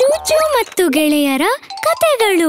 ಚೂಚು ಮತ್ತು ಗೆಳೆಯರ ಕತೆಗಳು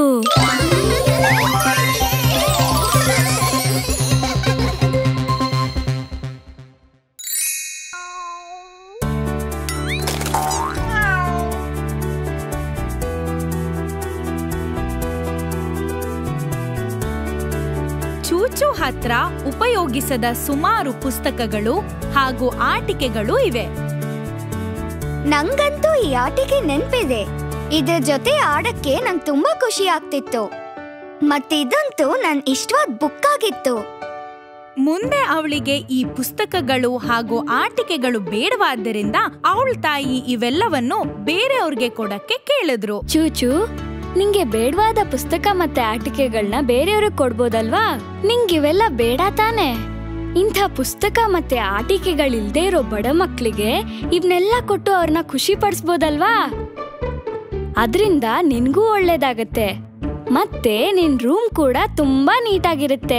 ಚೂಚು ಹತ್ರ ಉಪಯೋಗಿಸದ ಸುಮಾರು ಪುಸ್ತಕಗಳು ಹಾಗೂ ಆಟಿಕೆಗಳು ಇವೆ ನಂಗಂತೂ ಈ ಆಟಿಕೆ ನೆನ್ಪಿದೆ ಇದ್ರ ಜೊತೆ ಆಡಕ್ಕೆ ನಂಗ್ ತುಂಬಾ ಖುಷಿ ಆಗ್ತಿತ್ತು ಮತ್ತಿದಂತೂ ನನ್ ಇಷ್ಟವಾದ ಬುಕ್ ಆಗಿತ್ತು ಮುಂದೆ ಅವಳಿಗೆ ಈ ಪುಸ್ತಕಗಳು ಹಾಗೂ ಆಟಿಕೆಗಳು ಬೇಡವಾದ್ದರಿಂದ ಅವಳ ತಾಯಿ ಇವೆಲ್ಲವನ್ನು ಬೇರೆಯವ್ರಿಗೆ ಕೊಡಕ್ಕೆ ಕೇಳಿದ್ರು ಚೂಚು ನಿಂಗೆ ಬೇಡವಾದ ಪುಸ್ತಕ ಮತ್ತೆ ಆಟಿಕೆಗಳನ್ನ ಬೇರೆಯವ್ರಿಗೆ ಕೊಡ್ಬೋದಲ್ವಾ ನಿಂಗಿವೆಲ್ಲ ಬೇಡ ತಾನೆ ಇಂಥ ಪುಸ್ತಕ ಮತ್ತೆ ಆಟಿಕೆಗಳಿಲ್ದೇ ಇರೋ ಬಡ ಮಕ್ಳಿಗೆ ಇವನ್ನೆಲ್ಲ ಕೊಟ್ಟು ಅವ್ರನ್ನ ಖುಷಿ ಪಡಿಸ್ಬೋದಲ್ವಾ ಅದ್ರಿಂದ ನಿನ್ಗೂ ಒಳ್ಳೇದಾಗತ್ತೆ ಮತ್ತೆ ನಿನ್ ರೂಮ್ ಕೂಡ ತುಂಬಾ ನೀಟಾಗಿರುತ್ತೆ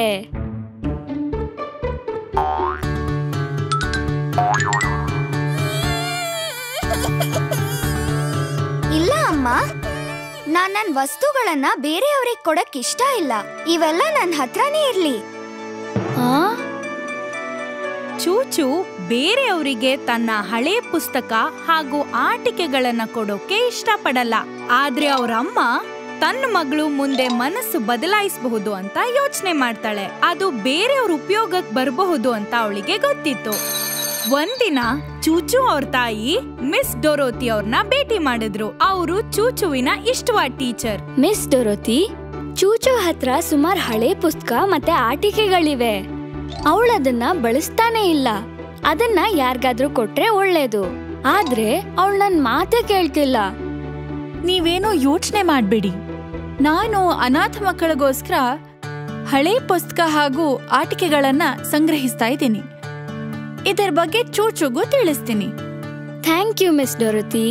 ಇಲ್ಲ ಅಮ್ಮ ನಾನ್ ನನ್ ವಸ್ತುಗಳನ್ನ ಬೇರೆಯವ್ರಿಗೆ ಕೊಡಕ್ ಇಷ್ಟ ಇಲ್ಲ ಇವೆಲ್ಲ ನನ್ ಹತ್ರನೇ ಇರ್ಲಿ ಆ ಚೂಚು ಬೇರೆಯವರಿಗೆ ತನ್ನ ಹಳೆ ಪುಸ್ತಕ ಹಾಗೂ ಆಟಿಕೆಗಳನ್ನ ಕೊಡೋಕೆ ಇಷ್ಟಪಡಲ್ಲ ಆದ್ರೆ ಅವ್ರಮ್ಮ ತನ್ನ ಮಗಳು ಮುಂದೆ ಮನಸ್ಸು ಬದಲಾಯಿಸಬಹುದು ಅಂತ ಯೋಚನೆ ಮಾಡ್ತಾಳೆ ಅದು ಬೇರೆಯವ್ರ ಉಪಯೋಗಕ್ಕೆ ಬರಬಹುದು ಅಂತ ಅವಳಿಗೆ ಗೊತ್ತಿತ್ತು ಒಂದಿನ ಚೂಚು ಅವ್ರ ತಾಯಿ ಮಿಸ್ ಡೊರೋತಿ ಅವ್ರನ್ನ ಭೇಟಿ ಮಾಡಿದ್ರು ಅವರು ಚೂಚುವಿನ ಇಷ್ಟವಾದ ಟೀಚರ್ ಮಿಸ್ ಡೊರೋತಿ ಚೂಚು ಹತ್ರ ಸುಮಾರ್ ಹಳೆ ಪುಸ್ತಕ ಮತ್ತೆ ಆಟಿಕೆಗಳಿವೆ ಅವಳದನ್ನ ಬಳಸ್ತಾನೆ ಇಲ್ಲ ಅದನ್ನ ಯಾರಿಗಾದ್ರೂ ಕೊಟ್ರೆ ಒಳ್ಳೇದು ಆದ್ರೆ ಅವಳು ನನ್ ಮಾತೇ ಕೇಳ್ತಿಲ್ಲ ನೀವೇನೋ ಯೋಚನೆ ಮಾಡಬೇಡಿ ನಾನು ಅನಾಥ ಮಕ್ಕಳಿಗೋಸ್ಕರ ಹಳೆ ಪುಸ್ತಕ ಹಾಗೂ ಆಟಿಕೆಗಳನ್ನ ಸಂಗ್ರಹಿಸ್ತಾ ಇದ್ದೀನಿ ಇದರ ಬಗ್ಗೆ ಚೂಚುಗೂ ತಿಳಿಸ್ತೀನಿ thank you miss Dorothy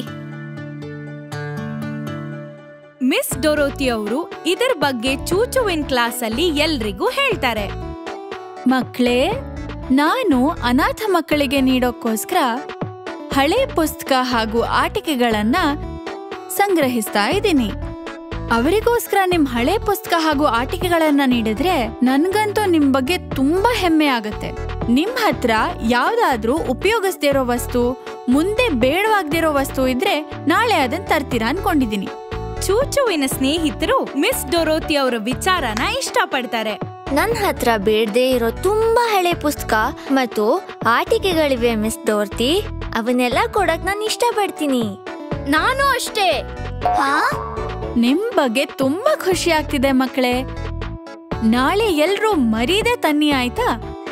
miss Dorothy ಅವರು ಇದರ ಬಗ್ಗೆ ಚೂಚುವಿನ ಕ್ಲಾಸ್ ಅಲ್ಲಿ ಎಲ್ರಿಗೂ ಹೇಳ್ತಾರೆ ಮಕ್ಕಳೇ ನಾನು ಅನಾಥ ಮಕ್ಕಳಿಗೆ ನೀಡೋಕ್ಕೋಸ್ಕರ ಹಳೆ ಪುಸ್ತಕ ಹಾಗೂ ಆಟಿಕೆಗಳನ್ನ ಸಂಗ್ರಹಿಸ್ತಾ ಇದ್ದೀನಿ ಅವರಿಗೋಸ್ಕರ ನಿಮ್ ಹಳೆ ಪುಸ್ತಕ ಹಾಗೂ ಆಟಿಕೆಗಳನ್ನ ನೀಡಿದ್ರೆ ನನ್ಗಂತೂ ನಿಮ್ ಬಗ್ಗೆ ತುಂಬಾ ಹೆಮ್ಮೆ ಆಗತ್ತೆ ನಿಮ್ ಹತ್ರ ಯಾವ್ದಾದ್ರೂ ಉಪಯೋಗಿಸ್ದೇ ಇರೋ ವಸ್ತು ಮುಂದೆ ಬೇಡವಾಗ್ದಿರೋ ವಸ್ತು ಇದ್ರೆ ನಾಳೆ ಅದನ್ನ ತರ್ತೀರಾ ಅನ್ಕೊಂಡಿದೀನಿ ಚೂಚುವಿನ ಸ್ನೇಹಿತರು ಮಿಸ್ ಡೊರೋತಿ ಅವರ ವಿಚಾರನ ಇಷ್ಟಪಡ್ತಾರೆ ನನ್ ಹತ್ರ ಬೇಡದೆ ಇರೋ ತುಂಬಾ ಹಳೆ ಪುಸ್ತಕ ಮತ್ತು ಆಟಿಕೆಗಳಿವೆ ಮಿಸ್ ಡೋರ್ತಿ ಅವನ್ನೆಲ್ಲ ಕೊಡಕ್ ನಾನು ಇಷ್ಟಪಡ್ತೀನಿ ನಾನು ಅಷ್ಟೇ ಹಾ ನಿಮ್ ಬಗ್ಗೆ ತುಂಬಾ ಖುಷಿ ಆಗ್ತಿದೆ ಮಕ್ಕಳೇ ನಾಳೆ ಎಲ್ರೂ ಮರೀದೆ ತನ್ನಿ ಆಯ್ತಾ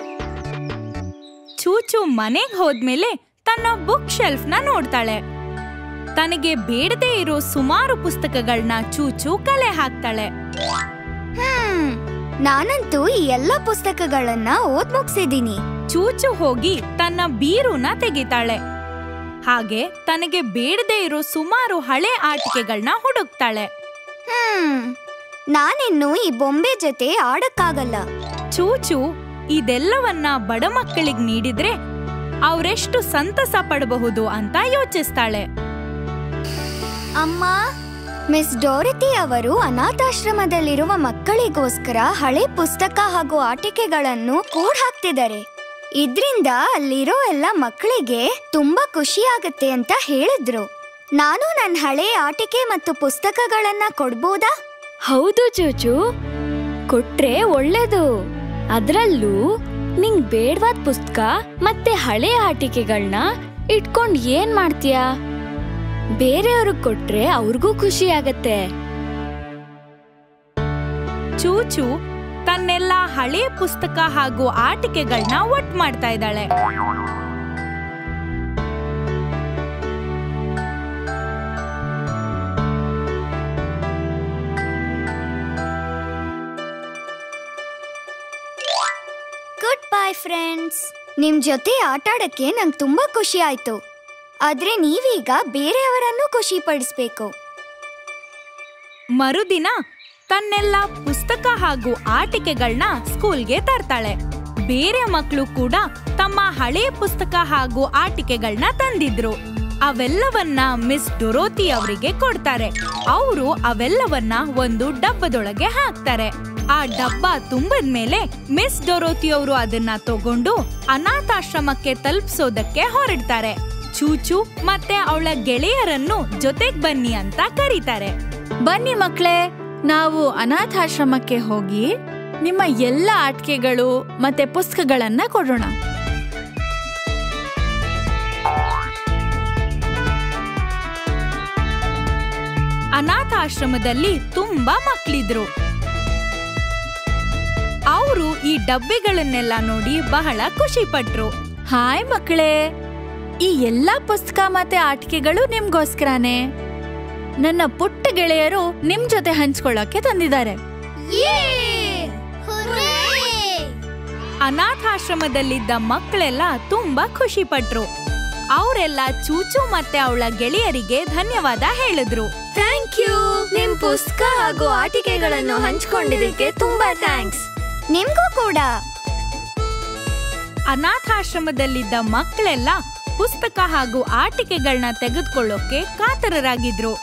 ಚೂಚು ಮನೆಗ್ ಹೋದ್ಮೇಲೆ ತನ್ನ ಬುಕ್ ಶೆಲ್ಫ್ ನ ನೋಡ್ತಾಳೆ ತನಗೆ ಬೇಡದೇ ಇರೋ ಸುಮಾರು ಪುಸ್ತಕಗಳನ್ನ ಚೂಚು ಕಲೆ ಹಾಕ್ತಾಳೆ ಹ್ಮ್ ನಾನಂತೂ ಈ ಎಲ್ಲ ಪುಸ್ತಕಗಳನ್ನ ಓದ್ ಮುಗ್ಸಿದೀನಿ ಚೂಚು ಹೋಗಿ ತನ್ನ ಬೀರುನ ತೆಗಿತಾಳೆ ಹಾಗೆ ತನಗೆ ಬೇಡದೇ ಇರೋ ಸುಮಾರು ಹಳೆ ಆಟಿಕೆಗಳನ್ನ ಹುಡುಕ್ತಾಳೆ ಹ್ಮ್ ನಾನಿನ್ನು ಈ ಬೊಂಬೆ ಜೊತೆ ಆಡಕ್ಕಾಗಲ್ಲ ಚೂಚು ಇದೆಲ್ಲವನ್ನ ಬಡ ಮಕ್ಕಳಿಗೆ ನೀಡಿದ್ರೆ ಅವರೆಷ್ಟು ಸಂತಸ ಪಡಬಹುದು ಅಂತ ಯೋಚಿಸ್ತಾಳೆ ಅಮ್ಮ ಮಿಸ್ ಡೋರಿತಿ ಅವರು ಅನಾಥಾಶ್ರಮದಲ್ಲಿರುವ ಮಕ್ಕಳಿಗೋಸ್ಕರ ಹಳೆ ಪುಸ್ತಕ ಹಾಗೂ ಆಟಿಕೆಗಳನ್ನು ಕೂಡ್ ಹಾಕ್ತಿದ್ದಾರೆ ಇದ್ರಿಂದ ಅಲ್ಲಿರೋ ಎಲ್ಲ ಮಕ್ಕಳಿಗೆ ತುಂಬಾ ಖುಷಿ ಆಗತ್ತೆ ಅಂತ ಹೇಳಿದ್ರು ನಾನು ನನ್ನ ಹಳೆ ಆಟಿಕೆ ಮತ್ತು ಪುಸ್ತಕಗಳನ್ನ ಕೊಡ್ಬೋದಾ ಹೌದು ಚೂಚು ಕೊಟ್ರೆ ಒಳ್ಳೇದು ಅದ್ರಲ್ಲೂ ನಿಂಗ್ ಬೇಡವಾದ ಪುಸ್ತಕ ಮತ್ತೆ ಹಳೆ ಆಟಿಕೆಗಳನ್ನ ಇಟ್ಕೊಂಡ್ ಏನ್ ಮಾಡ್ತೀಯಾ ಬೇರೆಯವ್ರಿಗೆ ಕೊಟ್ರೆ ಅವ್ರಿಗೂ ಖುಷಿ ಆಗತ್ತೆ ಚೂಚು ತನ್ನೆಲ್ಲ ಹಳೆ ಪುಸ್ತಕ ಹಾಗೂ ಆಟಿಕೆಗಳನ್ನ ಒಟ್ ಮಾಡ್ತಾ ಇದ್ದಾಳೆ ಗುಡ್ ಬೈ ಫ್ರೆಂಡ್ಸ್ ನಿಮ್ ಜೊತೆ ಆಟಾಡಕ್ಕೆ ನಂಗೆ ತುಂಬಾ ಖುಷಿ ಆಯ್ತು ಆದ್ರೆ ನೀವೀಗ ಬೇರೆಯವರನ್ನು ಖುಷಿ ಪಡಿಸ್ಬೇಕು ಮರುದಿನ ತನ್ನೆಲ್ಲ ಪುಸ್ತಕ ಹಾಗೂ ಆಟಿಕೆಗಳನ್ನ ಸ್ಕೂಲ್ಗೆ ತರ್ತಾಳೆ ಬೇರೆ ಮಕ್ಕಳು ಕೂಡ ತಮ್ಮ ಹಳೆ ಪುಸ್ತಕ ಹಾಗೂ ಆಟಿಕೆಗಳನ್ನ ತಂದಿದ್ರು ಅವೆಲ್ಲವನ್ನ ಮಿಸ್ ಡೊರೋತಿ ಅವರಿಗೆ ಕೊಡ್ತಾರೆ ಅವರು ಅವೆಲ್ಲವನ್ನ ಒಂದು ಡಬ್ಬದೊಳಗೆ ಹಾಕ್ತಾರೆ ಆ ಡಬ್ಬ ತುಂಬದ ಮೇಲೆ ಮಿಸ್ ಡೊರೋತಿ ಅವರು ಅದನ್ನ ತಗೊಂಡು ಅನಾಥಾಶ್ರಮಕ್ಕೆ ತಲುಪಿಸೋದಕ್ಕೆ ಹೊರಡ್ತಾರೆ ಚೂಚು ಮತ್ತೆ ಅವಳ ಗೆಳೆಯರನ್ನು ಜೊತೆಗ್ ಬನ್ನಿ ಅಂತ ಕರೀತಾರೆ ಬನ್ನಿ ಮಕ್ಕಳೇ ನಾವು ಅನಾಥಾಶ್ರಮಕ್ಕೆ ಹೋಗಿ ನಿಮ್ಮ ಎಲ್ಲ ಆಟಿಕೆಗಳು ಮತ್ತೆ ಪುಸ್ತಕಗಳನ್ನ ಕೊಡೋಣ ಅನಾಥಾಶ್ರಮದಲ್ಲಿ ತುಂಬಾ ಮಕ್ಳಿದ್ರು ಅವರು ಈ ಡಬ್ಬಿಗಳನ್ನೆಲ್ಲ ನೋಡಿ ಬಹಳ ಖುಷಿ ಪಟ್ರು ಹಾಯ್ ಮಕ್ಕಳೇ ಈ ಎಲ್ಲಾ ಪುಸ್ತಕ ಮತ್ತೆ ಆಟಿಕೆಗಳು ನಿಮ್ಗೋಸ್ಕರನೇ ನನ್ನ ಪುಟ್ಟ ಗೆಳೆಯರು ನಿಮ್ ಜೊತೆ ಹಂಚ್ಕೊಳ್ಳಕ್ಕೆ ತಂದಿದ್ದಾರೆ ಅನಾಥಾಶ್ರಮದಲ್ಲಿದ್ದ ಮಕ್ಕಳೆಲ್ಲ ತುಂಬಾ ಖುಷಿ ಪಟ್ರು ಅವರೆಲ್ಲ ಚೂಚು ಮತ್ತೆ ಅವಳ ಗೆಳೆಯರಿಗೆ ಧನ್ಯವಾದ ಹೇಳಿದ್ರು ಥ್ಯಾಂಕ್ ಯು ನಿಮ್ ಪುಸ್ತಕ ಹಾಗೂ ಆಟಿಕೆಗಳನ್ನು ಹಂಚ್ಕೊಂಡಿದ್ದಕ್ಕೆ ತುಂಬಾ ಥ್ಯಾಂಕ್ಸ್ ನಿಮ್ಗೂ ಕೂಡ ಅನಾಥಾಶ್ರಮದಲ್ಲಿದ್ದ ಮಕ್ಕಳೆಲ್ಲ ಪುಸ್ತಕ ಹಾಗೂ ಆಟಿಕೆಗಳನ್ನ ತೆಗೆದುಕೊಳ್ಳೋಕೆ ಕಾತರರಾಗಿದ್ರು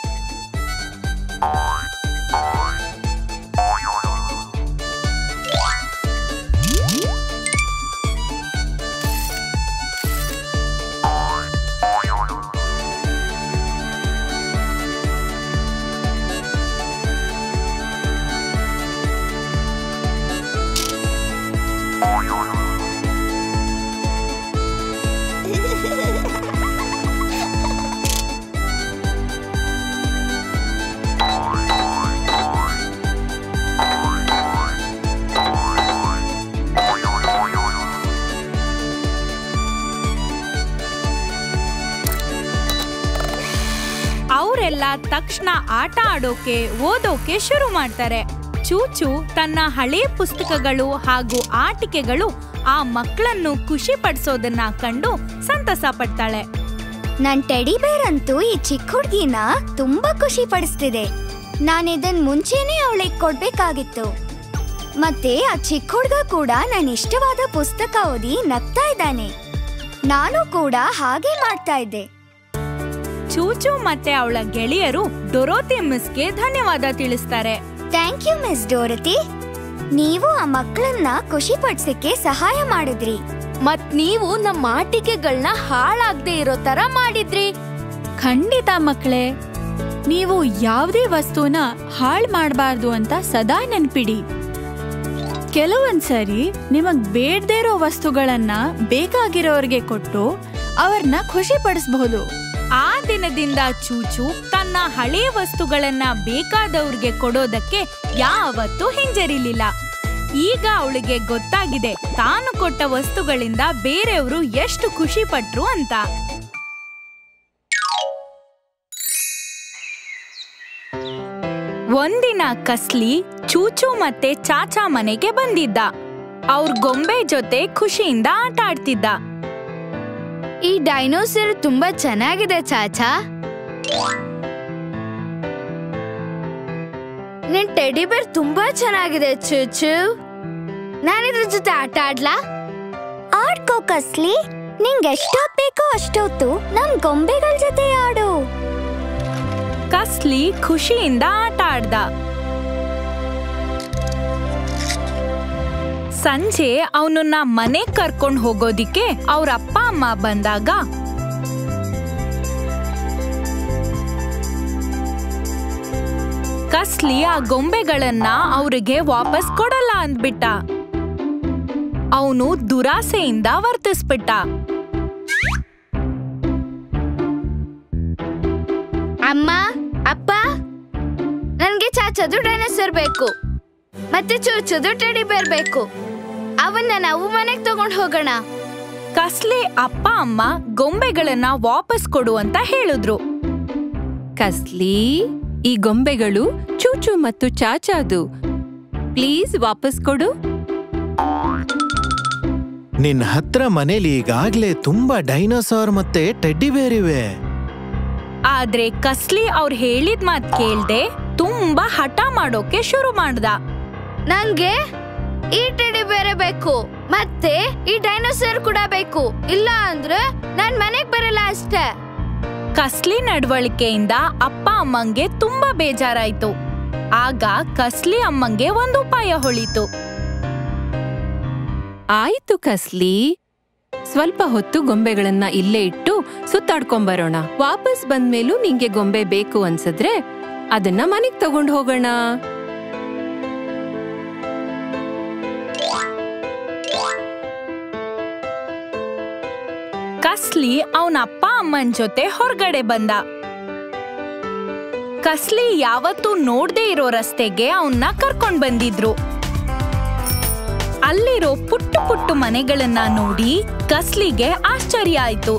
ಅವರೆಲ್ಲ ತಕ್ಷಣ ಆಟ ಆಡೋಕೆ ಓದೋಕೆ ಶುರು ಮಾಡ್ತಾರೆ ಚೂಚು ತನ್ನ ಹಳೆ ಪುಸ್ತಕಗಳು ಹಾಗೂ ಆಟಿಕೆಗಳು ಆ ಮಕ್ಕಳನ್ನು ಖುಷಿ ಪಡಿಸೋದನ್ನ ಕಂಡು ಸಂತಸ ಪಡ್ತಾಳೆ ನನ್ ಟೆಡಿ ಬೇರ್ ಅಂತೂ ಈ ಚಿಕ್ಕ ಹುಡ್ಗಿನ ತುಂಬಾ ಖುಷಿ ಪಡಿಸ್ತಿದೆ ನಾನು ಇದನ್ ಮುಂಚೆನೆ ಅವಳಿಗೆ ಕೊಡ್ಬೇಕಾಗಿತ್ತು ಮತ್ತೆ ಆ ಚಿಕ್ಕ ಹುಡ್ಗ ಕೂಡ ನನ್ ಇಷ್ಟವಾದ ಪುಸ್ತಕ ಓದಿ ನಗ್ತಾ ಇದ್ದಾನೆ ನಾನು ಕೂಡ ಹಾಗೆ ಮಾಡ್ತಾ ಇದ್ದೆ ಚೂಚು ಮತ್ತೆ ಅವಳ ಗೆಳೆಯರು ಡೊರೋತಿ ಮಿಸ್ಗೆ ಧನ್ಯವಾದ ತಿಳಿಸ್ತಾರೆ ಥ್ಯಾಂಕ್ ಯು ಮಿಸ್ ಡೋರತಿ ನೀವು ಆ ಮಕ್ಕಳನ್ನ ಖುಷಿ ಪಡ್ಸಕ್ಕೆ ಸಹಾಯ ಮಾಡಿದ್ರಿ ಮತ್ ನೀವು ನಮ್ಮ ಆಟಿಕೆಗಳನ್ನ ಹಾಳಾಗ್ದೇ ಇರೋ ತರ ಮಾಡಿದ್ರಿ ಖಂಡಿತ ಮಕ್ಕಳೇ ನೀವು ಯಾವುದೇ ವಸ್ತುನ ಹಾಳ್ ಮಾಡಬಾರ್ದು ಅಂತ ಸದಾ ನೆನ್ಪಿಡಿ ಕೆಲವೊಂದ್ಸರಿ ನಿಮಗ್ ಬೇಡದೇ ಇರೋ ವಸ್ತುಗಳನ್ನ ಬೇಕಾಗಿರೋರ್ಗೆ ಕೊಟ್ಟು ಅವ್ರನ್ನ ಖುಷಿ ಪಡಿಸಬಹುದು ಆ ದಿನದಿಂದ ಚೂಚು ತನ್ನ ಹಳೆ ವಸ್ತುಗಳನ್ನ ಬೇಕಾದವ್ರಿಗೆ ಕೊಡೋದಕ್ಕೆ ಯಾವತ್ತೂ ಹಿಂಜರಿಲಿಲ್ಲ ಈಗ ಅವಳಿಗೆ ಗೊತ್ತಾಗಿದೆ ತಾನು ಕೊಟ್ಟ ವಸ್ತುಗಳಿಂದ ಬೇರೆಯವರು ಎಷ್ಟು ಖುಷಿ ಪಟ್ರು ಅಂತ ಒಂದಿನ ಕಸ್ಲಿ ಚೂಚು ಮತ್ತೆ ಚಾಚಾ ಮನೆಗೆ ಬಂದಿದ್ದ ಅವ್ರ ಗೊಂಬೆ ಜೊತೆ ಖುಷಿಯಿಂದ ಆಟ ಆಡ್ತಿದ್ದ ಈ ಡೈನೋಸರ್ ತುಂಬಾ ಚೆನ್ನಾಗಿದೆ ಚಾಚಾ ನಿನ್ ಟೆಡಿ ಬೇರ್ ತುಂಬಾ ಚೆನ್ನಾಗಿದೆ ಚೂಚು ನಾನಿದ್ರ ಜೊತೆ ಆಟ ಆಡ್ಲಾ ಆಡ್ಕೋ ಕಸ್ಲಿ ನಿಂಗೆ ಎಷ್ಟೊತ್ತು ಬೇಕೋ ಅಷ್ಟೊತ್ತು ನಮ್ ಗೊಂಬೆಗಳ ಜೊತೆ ಆಡು ಕಸ್ಲಿ ಖುಷಿಯಿಂದ ಆಟ ಆಡ್ದ ಸಂಜೆ ಅವನನ್ನ ಮನೆ ಕರ್ಕೊಂಡ್ ಹೋಗೋದಿಕ್ಕೆ ಅವ್ರ ಅಪ್ಪ ಅಮ್ಮ ಬಂದಾಗ ಕಸ್ಲಿ ಆ ಗೊಂಬೆಗಳನ್ನ ಅವ್ರಿಗೆ ವಾಪಸ್ ಕೊಡಲ್ಲ ಅಂದ್ಬಿಟ್ಟ ಅವನು ದುರಾಸೆಯಿಂದ ವರ್ತಿಸ್ಬಿಟ್ಟ ಅಮ್ಮ ಅಪ್ಪ ನನ್ಗೆ ಚಾಚದು ಡೈನೋಸರ್ ಬೇಕು ಮತ್ತೆ ಚೂಚದು ಟೆಡಿ ಬೇರ್ ಬೇಕು ಅವನ್ನ ನಾವು ಮನೆಗ್ ತಗೊಂಡ್ ಹೋಗೋಣ ಕಸ್ಲೆ ಅಪ್ಪ ಅಮ್ಮ ಗೊಂಬೆಗಳನ್ನ ವಾಪಸ್ ಕೊಡು ಅಂತ ಹೇಳಿದ್ರು ಕಸ್ಲಿ ಈ ಗೊಂಬೆಗಳು ಚೂಚು ಮತ್ತು ಚಾಚಾದು ಪ್ಲೀಸ್ ವಾಪಸ್ ಕೊಡು ನಿನ್ ಹತ್ರ ಮನೇಲಿ ಈಗಾಗ್ಲೇ ತುಂಬಾ ಡೈನೋಸಾರ್ ಮತ್ತೆ ಟೆಡ್ಡಿ ಬೇರ್ ಇವೆ ಆದ್ರೆ ಕಸ್ಲಿ ಅವ್ರು ಹೇಳಿದ ಮಾತ್ ಕೇಳ್ದೆ ತುಂಬಾ ಹಠ ಮಾಡೋಕೆ ಶುರು ಮಾಡ್ದ ನನ್ಗೆ ಈ ಟೆಡಿ ಬೇರೆ ಬೇಕು ಮತ್ತೆ ಈ ಡೈನೋಸರ್ ಕೂಡ ಬೇಕು ಇಲ್ಲ ಅಂದ್ರೆ ನಾನ್ ಮನೆಗ್ ಬರಲ್ಲ ಅಷ್ಟೇ ಕಸ್ಲಿ ನಡವಳಿಕೆಯಿಂದ ಅಪ್ಪ ಅಮ್ಮಂಗೆ ತುಂಬಾ ಬೇಜಾರಾಯ್ತು ಆಗ ಕಸ್ಲಿ ಅಮ್ಮಂಗೆ ಒಂದು ಉಪಾಯ ಹೊಳಿತು ಆಯ್ತು ಕಸ್ಲಿ ಸ್ವಲ್ಪ ಹೊತ್ತು ಗೊಂಬೆಗಳನ್ನ ಇಲ್ಲೇ ಇಟ್ಟು ಸುತ್ತಾಡ್ಕೊಂಬರೋಣ ವಾಪಸ್ ಬಂದ್ಮೇಲೂ ನಿಂಗೆ ಗೊಂಬೆ ಬೇಕು ಅನ್ಸಿದ್ರೆ ಅದನ್ನ ಮನೆಗ್ ತಗೊಂಡ್ ಹೋಗೋಣ ಕಸ್ಲಿ ಅವನ ಅಪ್ಪ ಅಮ್ಮನ್ ಜೊತೆ ಹೊರಗಡೆ ಬಂದ ಕಸ್ಲಿ ಯಾವತ್ತೂ ನೋಡ್ದೇ ಇರೋ ರಸ್ತೆಗೆ ಅವನ್ನ ಕರ್ಕೊಂಡ್ ಬಂದಿದ್ರು ಅಲ್ಲಿರೋ ಪುಟ್ಟು ಪುಟ್ಟು ಮನೆಗಳನ್ನ ನೋಡಿ ಕಸ್ಲಿಗೆ ಆಶ್ಚರ್ಯ ಆಯ್ತು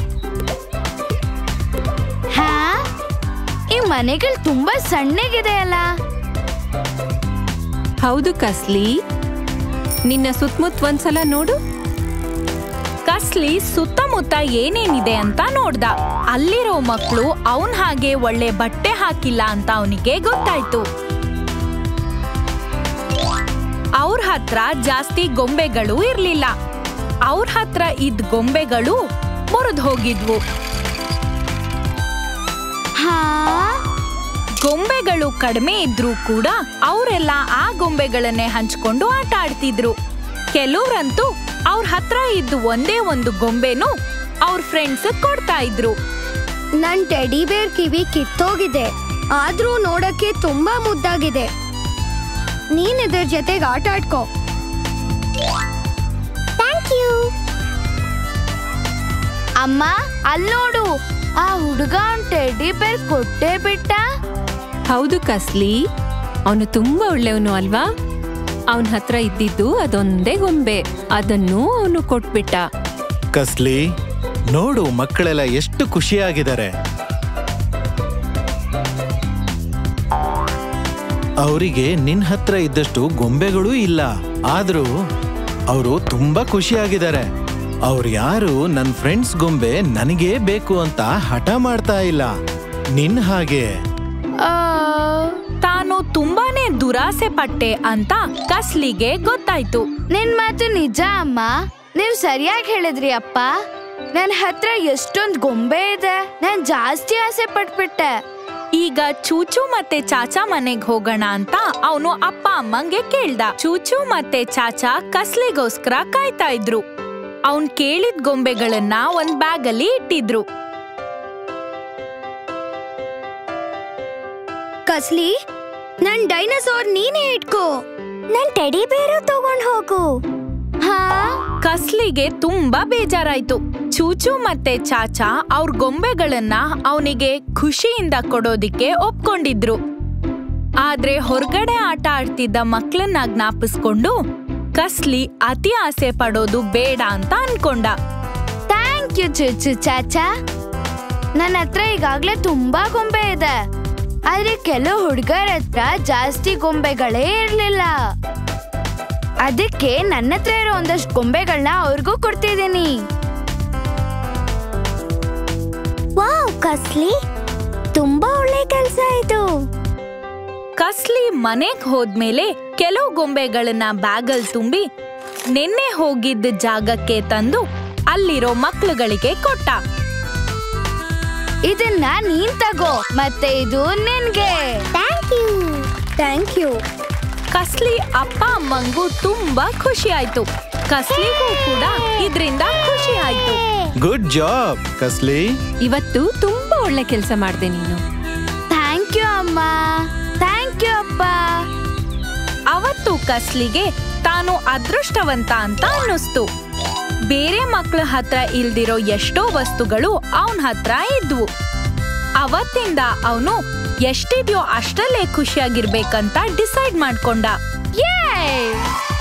ಹಾ ಈ ಮನೆಗಳು ತುಂಬಾ ಸಣ್ಣಗಿದೆ ಅಲ್ಲ ಹೌದು ಕಸ್ಲಿ ನಿನ್ನ ಸುತ್ತಮುತ್ತ ಒಂದ್ಸಲ ನೋಡು ಕಸ್ಲಿ ಸುತ್ತಮುತ್ತ ಏನೇನಿದೆ ಅಂತ ನೋಡ್ದ ಅಲ್ಲಿರೋ ಮಕ್ಕಳು ಅವನ್ ಹಾಗೆ ಒಳ್ಳೆ ಬಟ್ಟೆ ಹಾಕಿಲ್ಲ ಅಂತ ಅವನಿಗೆ ಗೊತ್ತಾಯ್ತು ಅವ್ರ ಹತ್ರ ಜಾಸ್ತಿ ಗೊಂಬೆಗಳು ಇರ್ಲಿಲ್ಲ ಅವ್ರ ಹತ್ರ ಇದ್ದ ಗೊಂಬೆಗಳು ಮುರಿದು ಹೋಗಿದ್ವು ಹಾ ಗೊಂಬೆಗಳು ಕಡಿಮೆ ಇದ್ರೂ ಕೂಡ ಅವರೆಲ್ಲ ಆ ಗೊಂಬೆಗಳನ್ನೇ ಹಂಚ್ಕೊಂಡು ಆಟ ಆಡ್ತಿದ್ರು ಕೆಲವ್ರಂತೂ ಅವ್ರ ಹತ್ರ ಇದ್ದು ಒಂದೇ ಒಂದು ಗೊಂಬೆನು ಅವ್ರ ಫ್ರೆಂಡ್ಸ್ ಕೊಡ್ತಾ ಇದ್ರು ನನ್ ಟೆಡಿ ಬೇರ್ ಕಿವಿ ಕಿತ್ತೋಗಿದೆ ಆದ್ರೂ ನೋಡಕ್ಕೆ ತುಂಬಾ ಮುದ್ದಾಗಿದೆ ನೀನ್ ಇದ್ರ ಜೊತೆಗೆ ಆಟ ಆಡ್ಕೋ ಥ್ಯಾಂಕ್ ಯು ಅಮ್ಮ ಅಲ್ ನೋಡು ಆ ಹುಡುಗ ಅವ್ನ್ ಟೆಡ್ಡಿ ಬೇರ್ ಕೊಟ್ಟೇ ಬಿಟ್ಟ ಹೌದು ಕಸ್ಲಿ ಅವನು ತುಂಬಾ ಒಳ್ಳೆಯವನು ಅಲ್ವಾ ಅವನ ಹತ್ರ ಇದ್ದಿದ್ದು ಅದೊಂದೇ ಗೊಂಬೆ ಅದನ್ನು ಅವನು ಕೊಟ್ಬಿಟ್ಟ ಕಸ್ಲಿ ನೋಡು ಮಕ್ಕಳೆಲ್ಲ ಎಷ್ಟು ಖುಷಿಯಾಗಿದ್ದಾರೆ ಅವರಿಗೆ ನಿನ್ ಹತ್ರ ಇದ್ದಷ್ಟು ಗೊಂಬೆಗಳೂ ಇಲ್ಲ ಆದ್ರೂ ಅವರು ತುಂಬಾ ಖುಷಿಯಾಗಿದ್ದಾರೆ ಅವ್ರು ಯಾರು ನನ್ನ ಫ್ರೆಂಡ್ಸ್ ಗೊಂಬೆ ನನಗೇ ಬೇಕು ಅಂತ ಹಠ ಮಾಡ್ತಾ ಇಲ್ಲ ನಿನ್ ಹಾಗೆ ಆ, ತಾನು ತುಂಬಾನೇ ದುರಾಸೆ ಪಟ್ಟೆ ಅಂತ ಕಸ್ಲಿಗೆ ಗೊತ್ತಾಯ್ತು ನಿನ್ ಮಾತು ನಿಜ ಅಮ್ಮ ನೀವ್ ಸರಿಯಾಗಿ ಹೇಳಿದ್ರಿ ಅಪ್ಪ ನನ್ ಹತ್ರ ಎಷ್ಟೊಂದ್ ಗೊಂಬೆ ಇದೆ ನಾನ್ ಜಾಸ್ತಿ ಆಸೆ ಪಟ್ಬಿಟ್ಟೆ ಈಗ ಚೂಚು ಮತ್ತೆ ಚಾಚಾ ಮನೆಗ್ ಹೋಗೋಣ ಅಂತ ಅವನು ಅಪ್ಪ ಅಮ್ಮಂಗೆ ಕೇಳ್ದ ಚೂಚು ಮತ್ತೆ ಚಾಚಾ ಕಸ್ಲಿಗೋಸ್ಕರ ಕಾಯ್ತಾ ಇದ್ರು ಅವನ್ ಕೇಳಿದ ಗೊಂಬೆಗಳನ್ನ ಒಂದ್ ಬ್ಯಾಗ್ ಅಲ್ಲಿ ಇಟ್ಟಿದ್ರು ಕಸ್ಲಿ ನನ್ ಡೈನೋಸಾರ್ ನೀನೇ ಇಟ್ಕೋ ನನ್ ಟೆಡಿ ಬೇರು ತಗೊಂಡ್ ಹೋಗು ಹಾ ಕಸ್ಲಿಗೆ ತುಂಬಾ ಬೇಜಾರಾಯ್ತು ಚೂಚು ಮತ್ತೆ ಚಾಚಾ ಅವ್ರ ಗೊಂಬೆಗಳನ್ನ ಅವನಿಗೆ ಖುಷಿಯಿಂದ ಕೊಡೋದಿಕ್ಕೆ ಒಪ್ಕೊಂಡಿದ್ರು ಆದ್ರೆ ಹೊರಗಡೆ ಆಟ ಆಡ್ತಿದ್ದ ಮಕ್ಳನ್ನ ಜ್ಞಾಪಿಸ್ಕೊಂಡು ಕಸ್ಲಿ ಅತಿ ಆಸೆ ಪಡೋದು ಬೇಡ ಅಂತ ಅನ್ಕೊಂಡ ಥ್ಯಾಂಕ್ ಯು ಚುಚ್ಚು ಚಾಚಾ ನನ್ನ ಹತ್ರ ಈಗಾಗ್ಲೇ ತುಂಬಾ ಗೊಂಬೆ ಇದೆ ಆದ್ರೆ ಕೆಲವು ಹುಡುಗರ ಹತ್ರ ಜಾಸ್ತಿ ಗೊಂಬೆಗಳೇ ಇರ್ಲಿಲ್ಲ ಅದಕ್ಕೆ ನನ್ನ ಹತ್ರ ಇರೋ ಒಂದಷ್ಟು ಗೊಂಬೆಗಳನ್ನ ಅವ್ರಿಗೂ ಕೊಡ್ತಿದ್ದೀನಿ ವಾವ್ ಕಸ್ಲಿ ತುಂಬಾ ಒಳ್ಳೆ ಕೆಲ್ಸ ಇದು ಕಸ್ಲಿ ಮನೆಗ್ ಹೋದ್ಮೇಲೆ ಕೆಲವು ಗೊಂಬೆಗಳನ್ನ ಬ್ಯಾಗಲ್ ತುಂಬಿ ನಿನ್ನೆ ಹೋಗಿದ್ದ ಜಾಗಕ್ಕೆ ತಂದು ಅಲ್ಲಿರೋ ಮಕ್ಳುಗಳಿಗೆ ಕೊಟ್ಟ ಇದನ್ನ ನೀನ್ ತಗೋ ಮತ್ತೆ ಇದು ನಿನ್ಗೆ thank you thank you Kasli ಅಪ್ಪ ಅಮ್ಮಂಗೂ ತುಂಬಾ ಖುಷಿ ಆಯ್ತು ಕಸ್ಲಿಗೂ ಕೂಡ ಇದ್ರಿಂದ ಖುಷಿ ಆಯ್ತು ಗುಡ್ ಜಾಬ್ ಕಸ್ಲಿ ಇವತ್ತು ತುಂಬಾ ಒಳ್ಳೆ ಕೆಲಸ ಮಾಡ್ದೆ ನೀನು ಥ್ಯಾಂಕ್ ಯು ಅಮ್ಮ ಥ್ಯಾಂಕ್ ಯು ಅಪ್ಪ ಅವತ್ತು ಕಸ್ಲಿಗೆ ತಾನು ಅದೃಷ್ಟವಂತ ಅಂತ ಅನ್ನಿಸ್ತು ಬೇರೆ ಮಕ್ಳ ಹತ್ರ ಇಲ್ದಿರೋ ಎಷ್ಟೋ ವಸ್ತುಗಳು ಅವನ ಹತ್ರ ಇದ್ವು ಅವತ್ತಿಂದ ಅವನು ಎಷ್ಟಿದ್ಯೋ ಅಷ್ಟರಲ್ಲೇ ಖುಷಿಯಾಗಿರ್ಬೇಕಂತ ಡಿಸೈಡ್ ಮಾಡ್ಕೊಂಡ ಯೇ